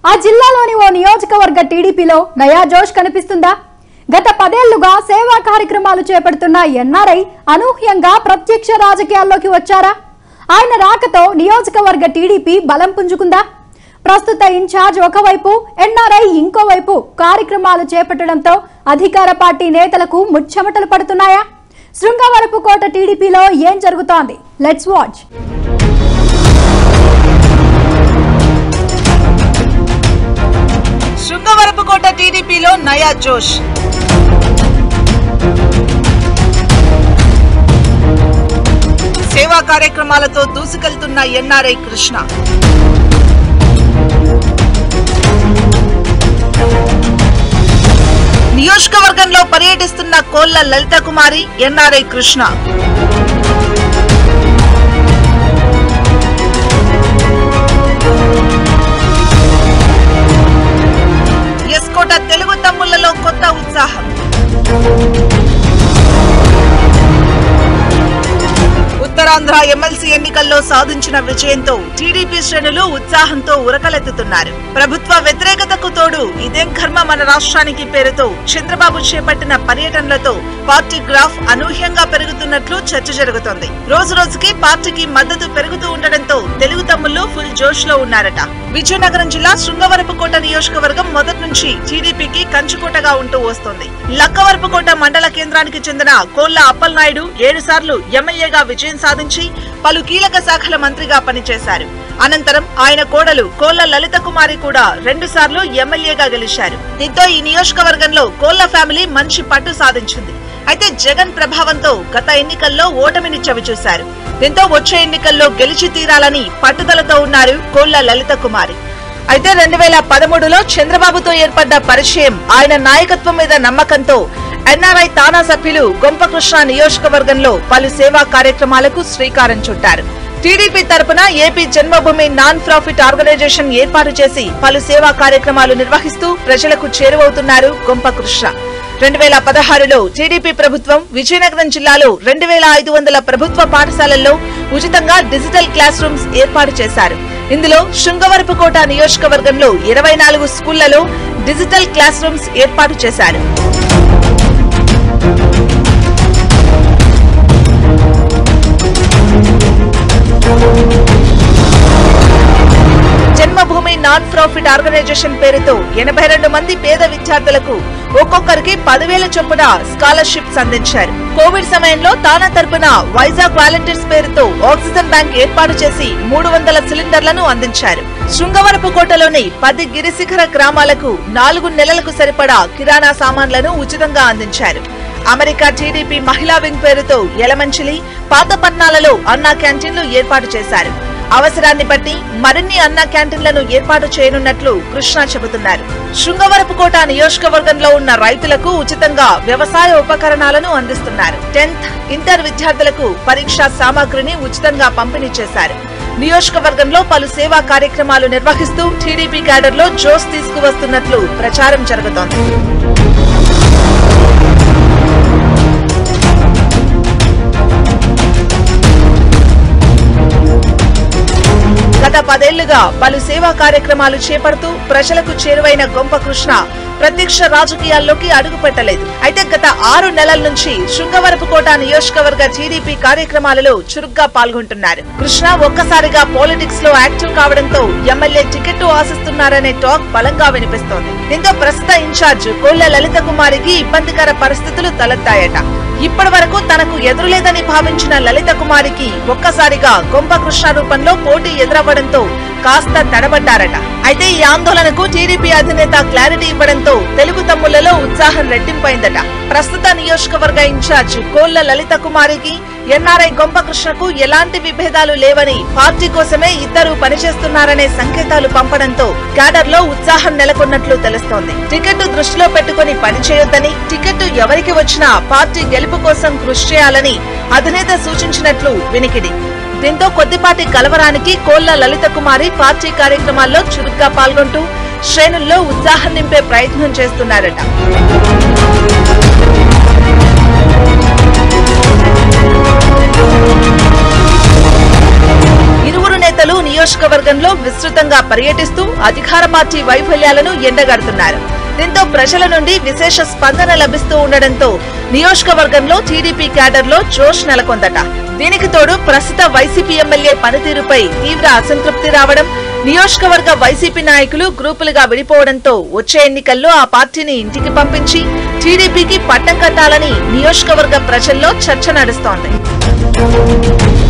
ఆ జిల్లాలోని ఓ నియోజకవర్గ టీడీపీలో నయా జోష్ కనిపిస్తుందా గత పదేళ్లుగా సేవా కార్యక్రమాలు చేపడుతున్న ఎన్ఆర్ఐ అనూహ్యంగా ప్రత్యక్ష రాజకీయాల్లోకి వచ్చారా ఆయన రాకతో నియోజకవర్గ టీడీపీ బలం పుంజుకుందా ప్రస్తుత ఇన్ఛార్జ్ ఒకవైపు ఎన్ఆర్ఐ ఇంకోవైపు కార్యక్రమాలు చేపట్టడంతో అధికార పార్టీ నేతలకు ముచ్చెమటలు పడుతున్నాయా శృంగవరపు కోట టీడీపీలో ఏం జరుగుతోంది లెట్స్ వాచ్ శృంగవరపుకోట టీడీపీలో నయా జోష్ సేవా కార్యక్రమాలతో దూసుకెళ్తున్న ఎన్ఆర్ఐ కృష్ణ నియోజకవర్గంలో పర్యటిస్తున్న కోళ్ల లలిత కుమారి ఎన్ఆర్ఐ కృష్ణ ఎస్కోట తెలుగు తమ్ముళ్లలో కొత్త ఉత్సాహం ఉత్తరాంధ్ర ఎమ్మెల్సీ ఎన్నికల్లో సాధించిన విజయంతో టీడీపీ శ్రేణులు ఉత్సాహంతో ఉరకలెత్తుతున్నారు ప్రభుత్వ వ్యతిరేకతకు తోడు ఇదేం కర్మ మన రాష్ట్రానికి పేరుతో చంద్రబాబు చేపట్టిన పర్యటనలతో పార్టీ గ్రాఫ్ అనూహ్యంగా పెరుగుతున్నట్లు చర్చ జరుగుతోంది రోజు రోజుకి పార్టీకి మద్దతు పెరుగుతూ ఉండడంతో తెలుగు తమ్ముళ్లు ఫుల్ జోష్ లో ఉన్నారట విజయనగరం జిల్లా శృంగవరపుకోట నియోజకవర్గం మొదటి నుంచి టీడీపీకి కంచుకోటగా ఉంటూ వస్తోంది లక్కవరపుకోట మండల కేంద్రానికి చెందిన కోళ్ల అప్పలనాయుడు ఏడు సార్లు ఎమ్మెల్యేగా విజయం సాధించి పలు కీలక శాఖల మంత్రిగా పనిచేశారు అనంతరం ఆయన కోడలు కోళ్ల లలిత కుమారి కూడా రెండు సార్లు ఎమ్మెల్యేగా గెలిచారు దీంతో ఈ నియోజకవర్గంలో కోళ్ల ఫ్యామిలీ మంచి పట్టు సాధించింది అయితే జగన్ ప్రభావంతో గత ఎన్నికల్లో ఓటమిని చవిచూశారు దీంతో వచ్చే ఎన్నికల్లో గెలిచి తీరాలని పట్టుదలతో ఉన్నారు కోళ్ల లలిత కుమారి అయితే రెండు వేల పదమూడులో చంద్రబాబుతో ఏర్పడ్డ పరిచయం ఆయన నాయకత్వం మీద నమ్మకంతో ఎన్ఆర్ఐ తానా సభ్యులు గొంపకృష్ణ నియోజకవర్గంలో పలు సేవా కార్యక్రమాలకు శ్రీకారం చుట్టారు టీడీపీ తరపున AP Janmabhoomi non profit organisation ఏర్పాటు చేసి పలు సేవా కార్యక్రమాలు నిర్వహిస్తూ ప్రజలకు చేరువవుతున్నారు గొంపకృష్ణ రెండు వేల పదహారులో టీడీపీ ప్రభుత్వం విజయనగరం జిల్లాలో రెండు వేల ఐదు వందల ప్రభుత్వ పాఠశాలల్లో ఉచితంగా డిజిటల్ క్లాస్ రూమ్స్ ఏర్పాటు చేశారు ఇందులో శృంగవరపుకోట నియోజకవర్గంలో ఇరవై నాలుగు స్కూళ్లలో డిజిటల్ క్లాస్ రూమ్స్ ఏర్పాటు చేశారు జన్మభూమి నాన్ ప్రాఫిట్ ఆర్గనైజేషన్ పేరుతో ఎనభై రెండు మంది పేద విద్యార్థులకు ఒక్కొక్కరికి పదివేల చొప్పున స్కాలర్షిప్స్ అందించారు కోవిడ్ సమయంలో తానా తరపున వైజాగ్ వాలంటీర్స్ పేరుతో ఆక్సిజన్ బ్యాంక్ ఏర్పాటు చేసి మూడు వందల సిలిండర్లను అందించారు శృంగవరపుకోటలోని పది గిరిశిఖర గ్రామాలకు నాలుగు నెలలకు సరిపడా కిరాణా సామాన్లను ఉచితంగా అందించారు అమెరికా టీడీపీ మహిళా వింగ్ పేరుతో యలమంచిలి పాతపట్నాలలో అన్నా క్యాంటీన్లు ఏర్పాటు చేశారు అవసరాన్ని బట్టి మరిన్ని అన్న క్యాంటీన్లను ఏర్పాటు చేయనున్నట్లు కృష్ణ చెబుతున్నారు శృంగవరపుకోట నియోజకవర్గంలో ఉన్న రైతులకు ఉచితంగా వ్యవసాయ ఉపకరణాలను అందిస్తున్నారు టెన్త్ ఇంటర్ విద్యార్థులకు పరీక్షా సామాగ్రిని ఉచితంగా పంపిణీ చేశారు నియోజకవర్గంలో పలు సేవా కార్యక్రమాలు నిర్వహిస్తూ టీడీపీ క్యాడర్లో జోష్ తీసుకువస్తున్నట్లు ప్రచారం జరుగుతోంది గత పదేళ్లుగా పలు సేవా కార్యక్రమాలు చేపడుతూ ప్రజలకు చేరువైన గొంప కృష్ణ ప్రత్యక్ష రాజకీయాల్లోకి అడుగు పెట్టలేదు అయితే గత ఆరు నెలల నుంచి శృంగవరపుకోట నియోజకవర్గ టీడీపీ కార్యక్రమాలలో చురుగ్గా పాల్గొంటున్నారు కృష్ణ ఒక్కసారిగా పాలిటిక్స్ లో యాక్టివ్ కావడంతో ఎమ్మెల్యే టికెట్ ఆశిస్తున్నారనే టాక్ బలంగా వినిపిస్తోంది దీంతో ప్రస్తుత ఇన్ఛార్జ్ కోళ్ల లలిత కుమారికి ఇబ్బందికర పరిస్థితులు తలెత్తాయట ఇప్పటి వరకు తనకు ఎదురులేదని భావించిన లలిత కుమారికి ఒక్కసారిగా గొంప కృష్ణ రూపంలో పోటీ ఎదురవ్వడంతో కాస్త తడబడ్డారట అయితే ఈ ఆందోళనకు టీడీపీ అధినేత క్లారిటీ ఇవ్వడంతో తెలుగు తమ్ముళ్లలో ఉత్సాహం రెట్టింపైందట ప్రస్తుత నియోజకవర్గ ఇన్ఛార్జ్ కోళ్ల లలిత కుమారికి ఎన్ఆర్ఐ గొంప కృష్ణకు ఎలాంటి విభేదాలు లేవని పార్టీ కోసమే ఇద్దరు పనిచేస్తున్నారనే సంకేతాలు పంపడంతో క్యాడర్ లో ఉత్సాహం నెలకొన్నట్లు తెలుస్తోంది టికెట్ దృష్టిలో పెట్టుకుని పనిచేయొద్దని టికెట్ ఎవరికి వచ్చినా పార్టీ గెలుపు కోసం కృషి చేయాలని అధినేత సూచించినట్లు వినికిడి దీంతో కొద్దిపాటి కలవరానికి కోళ్ల లలిత కుమారి పార్టీ కార్యక్రమాల్లో చురుగ్గా పాల్గొంటూ శ్రేణుల్లో ఉత్సాహం నింపే ప్రయత్నం చేస్తున్నారట ఇరువురు నేతలు నేతలు నియోజకవర్గంలో విస్తృతంగా పర్యటిస్తూ అధికార పార్టీ వైఫల్యాలను ఎండగడుతున్నారు దీంతో ప్రజల నుండి విశేష స్పందన లభిస్తూ ఉండడంతో నియోజకవర్గంలో టీడీపీ క్యాడర్లో జోష్ నెలకొందట దీనికి తోడు ప్రస్తుత వైసీపీ ఎమ్మెల్యే పనితీరుపై తీవ్ర అసంతృప్తి రావడం నియోజకవర్గ వైసీపీ నాయకులు గ్రూపులుగా విడిపోవడంతో వచ్చే ఎన్నికల్లో ఆ పార్టీని ఇంటికి పంపించి టీడీపీకి పట్టం కట్టాలని నియోజకవర్గ ప్రజల్లో చర్చ నడుస్తోంది